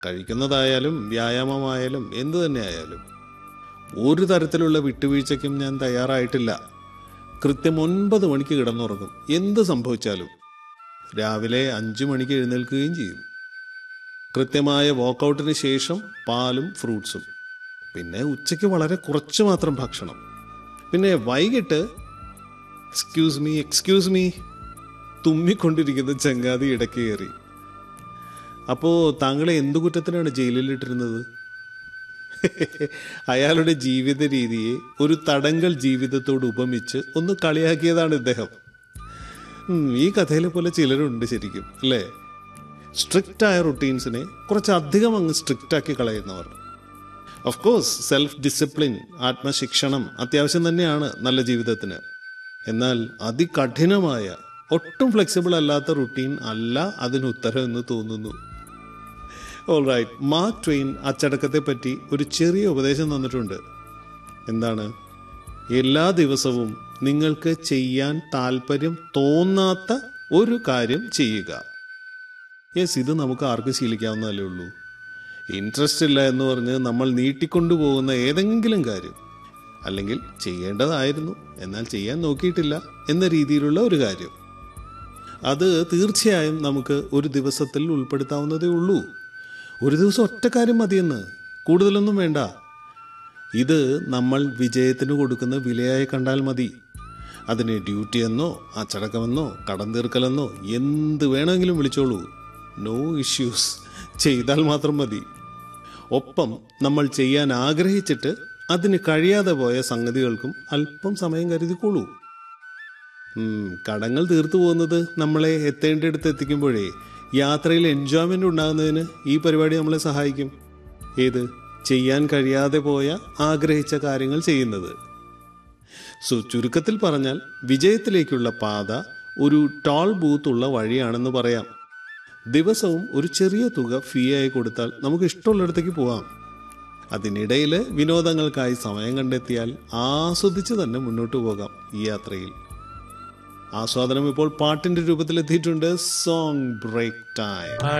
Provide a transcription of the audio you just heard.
കഴിക്കുന്നതായാലും വ്യായാമമായാലും എന്തു തന്നെ ആയാലും ഒരു തരത്തിലുള്ള വിട്ടുവീഴ്ചയ്ക്കും ഞാൻ തയ്യാറായിട്ടില്ല കൃത്യം ഒൻപത് മണിക്ക് കിടന്നുറങ്ങും എന്ത് സംഭവിച്ചാലും രാവിലെ അഞ്ചു മണിക്ക് എഴുന്നേൽക്കുകയും ചെയ്യും കൃത്യമായ വോക്കൗട്ടിന് ശേഷം പാലും ഫ്രൂട്ട്സും പിന്നെ ഉച്ചയ്ക്ക് വളരെ കുറച്ച് മാത്രം ഭക്ഷണം പിന്നെ വൈകിട്ട് എക്സ്ക്യൂസ് മീ എക്സ്ക്യൂസ് മീ തുമ്മിക്കൊണ്ടിരിക്കുന്ന ചങ്ങാതി ഇടയ്ക്ക് കയറി അപ്പോൾ താങ്കളെ എന്തു കുറ്റത്തിനാണ് ജയിലിലിട്ടിരുന്നത് അയാളുടെ ജീവിത രീതിയെ ഒരു തടങ്കൽ ജീവിതത്തോട് ഉപമിച്ച് ഒന്ന് കളിയാക്കിയതാണ് ഇദ്ദേഹം ഉം, ഈ കഥയിലെ പോലെ ചിലരുണ്ട് ശരിക്കും അല്ലേ സ്ട്രിക്റ്റ് ആയ റുട്ടീൻസിനെ കുറച്ചധികം അങ്ങ് സ്ട്രിക്റ്റ് ആക്കി കളയുന്നവർ ഓഫ് കോഴ്സ് സെൽഫ് ഡിസിപ്ലിൻ ആത്മശിക്ഷണം അത്യാവശ്യം തന്നെയാണ് നല്ല ജീവിതത്തിന് എന്നാൽ അതികഠിനമായ ഒട്ടും ഫ്ലെക്സിബിൾ അല്ലാത്ത റുട്ടീൻ അല്ല അതിന് ഉത്തരം എന്ന് തോന്നുന്നു ഓൾ റൈറ്റ് മാർക്ക് ട്വെയിൻ അച്ചടക്കത്തെ പറ്റി ഒരു ചെറിയ ഉപദേശം തന്നിട്ടുണ്ട് എന്താണ് എല്ലാ ദിവസവും നിങ്ങൾക്ക് ചെയ്യാൻ താല്പര്യം തോന്നാത്ത ഒരു കാര്യം ചെയ്യുക യെസ് ഇത് നമുക്ക് ആർക്കും ശീലിക്കാവുന്നതല്ലേ ഉള്ളൂ ഇൻട്രസ്റ്റ് ഇല്ല എന്ന് പറഞ്ഞ് നമ്മൾ നീട്ടിക്കൊണ്ടുപോകുന്ന ഏതെങ്കിലും കാര്യം അല്ലെങ്കിൽ ചെയ്യേണ്ടതായിരുന്നു എന്നാൽ ചെയ്യാൻ നോക്കിയിട്ടില്ല എന്ന രീതിയിലുള്ള ഒരു കാര്യം അത് തീർച്ചയായും നമുക്ക് ഒരു ദിവസത്തിൽ ഉൾപ്പെടുത്താവുന്നതേ ഉള്ളൂ ഒരു ദിവസം ഒറ്റ കാര്യം മതിയെന്ന് കൂടുതലൊന്നും വേണ്ട ഇത് നമ്മൾ വിജയത്തിന് കൊടുക്കുന്ന വിലയായി കണ്ടാൽ മതി അതിനെ ഡ്യൂട്ടി എന്നോ അച്ചടക്കമെന്നോ കടം തീർക്കലെന്നോ എന്ത് വേണമെങ്കിലും വിളിച്ചോളൂ നോ ഇഷ്യൂസ് ചെയ്താൽ മാത്രം മതി ഒപ്പം നമ്മൾ ചെയ്യാൻ ആഗ്രഹിച്ചിട്ട് അതിന് കഴിയാതെ പോയ സംഗതികൾക്കും അല്പം സമയം കരുതിക്കോളൂ ഉം, കടങ്ങൾ തീർത്തു പോകുന്നത് നമ്മളെ എത്തേണ്ടടുത്ത് എത്തിക്കുമ്പോഴേ യാത്രയിൽ എൻജോയ്മെന്റ് ഉണ്ടാകുന്നതിന് ഈ പരിപാടി നമ്മളെ സഹായിക്കും ഏത് ചെയ്യാൻ കഴിയാതെ പോയ ആഗ്രഹിച്ച കാര്യങ്ങൾ ചെയ്യുന്നത് സോ ചുരുക്കത്തിൽ പറഞ്ഞാൽ വിജയത്തിലേക്കുള്ള പാത ഒരു ടോൾ ബൂത്ത് ഉള്ള വഴിയാണെന്ന് പറയാം ദിവസവും ഒരു ചെറിയ തുക ഫീ ആയി കൊടുത്താൽ നമുക്ക് ഇഷ്ടമുള്ളിടത്തേക്ക് പോവാം അതിനിടയിൽ വിനോദങ്ങൾക്കായി സമയം കണ്ടെത്തിയാൽ ആസ്വദിച്ച് തന്നെ മുന്നോട്ട് പോകാം ഈ യാത്രയിൽ ആസ്വാദനം ഇപ്പോൾ പാട്ടിന്റെ രൂപത്തിലെത്തിയിട്ടുണ്ട് സോങ് ബ്രേക്ക് ടൈം